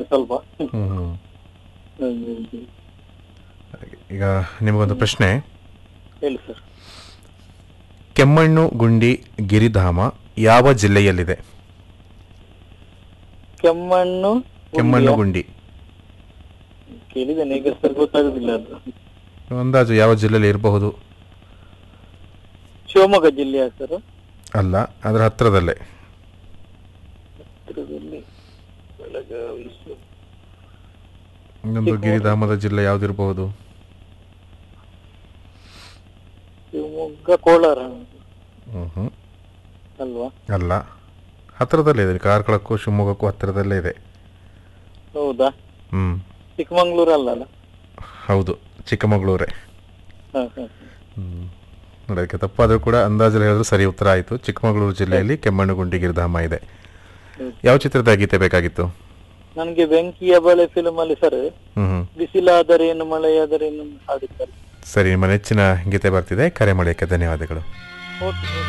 ಸ್ವಲ್ಪ ಹ್ಮ್ ಹ್ಮ್ ಹ್ಮ್, ಹ್ಮ್, ಹ್ಮ್. ಹಾಗೆ. ಈಗ ನಿಮಗೊಂದು ಪ್ರಶ್ನೆ ಹೇಳಿ ಸರ್ ಕೆಮ್ಮಣ್ಣು ಗುಂಡಿ ಗಿರಿಧಾಮ ಯಾವ ಜಿಲ್ಲೆಯಲ್ಲಿದೆ ಕೆಮ್ಮಣ್ಣು ಕೆಮ್ಮಣ್ಣು ಗುಂಡಿಯಾ? ಗುಂಡಿ ಕೇಳಿದ್ದೇನೆ ಈಗ ಸರ್ ಗೊತ್ತಾಗುದಿಲ್ಲ ಅದು ಅಂದಾಜು ಯಾವ ಜಿಲ್ಲೆಯಲ್ಲಿ ಇರಬಹುದು ಶಿವಮೊಗ್ಗ ಜಿಲ್ಲೆಯ ಸರ್ ಅಲ್ಲ ಅದರ ಹತ್ರದಲ್ಲೇ ಹತ್ತಿರದಲ್ಲಿ ಬೆಳಗಾವಿ ಸರ್. ಇನ್ನೊಂದು ಗಿರಿಧಾಮದ ಜಿಲ್ಲೆ ಯಾವ್ದಿರಬಹುದು ಶಿವಮೊಗ್ಗ ಕೋಲಾರ ಹ್ಮ್ ಹ್ಮ್ ಅಲ್ವಾ ಅಲ್ಲ ಹತ್ತಿರದಲ್ಲೇ ಇದೆ ಕಾರ್ಕಳಕ್ಕೂ ಶಿವಮೊಗ್ಗಕ್ಕೂ ಹತ್ತಿರದಲ್ಲೇ ಇದೆ ಹೌದಾ ಹ್ಮ್ ಚಿಕ್ಕಮಂಗ್ಳೂರು ಅಲ್ಲ ಅಲ್ಲ ಹೌದು ಚಿಕ್ಕಮಗಳೂರೇ ಹಾ, ಹಾ. ಹ್ಮ್ ನೋಡಿ, ಅದಕ್ಕೆ ತಪ್ಪಾದರೂ ಕೂಡ ಅಂದಾಜಲ್ಲಿ ಹೇಳಿದ್ರು ಸರಿ ಉತ್ತರ ಆಯಿತು ಚಿಕ್ಕಮಗಳೂರು ಜಿಲ್ಲೆಯಲ್ಲಿ ಕೆಮ್ಮಣ್ಣುಗುಂಡಿ ಗಿರಿಧಾಮ ಇದೆ ಹ್ಮ್. ಯಾವ ಚಿತ್ರದ ಗೀತೆ ಬೇಕಾಗಿತ್ತು ನನ್ಗೆ ಬೆಂಕಿಯ ಬಳೆ ಫಿಲ್ಮ್ ಅಲ್ಲಿ ಸರ್ ಹ್ಮ್ ಹ್ಮ್ ಬಿಸಿಲಾದರೇನು ಮಳೆಯಾದರೇನು ಹಾಡಿದ್ದಾರೆ ಸರಿ ನಿಮ್ಮ ನೆಚ್ಚಿನ ಗೀತೆ ಬರ್ತಿದೆ ಕರೆ ಮಾಡೋಕ್ಕೆ ಧನ್ಯವಾದಗಳು ಓಕೆ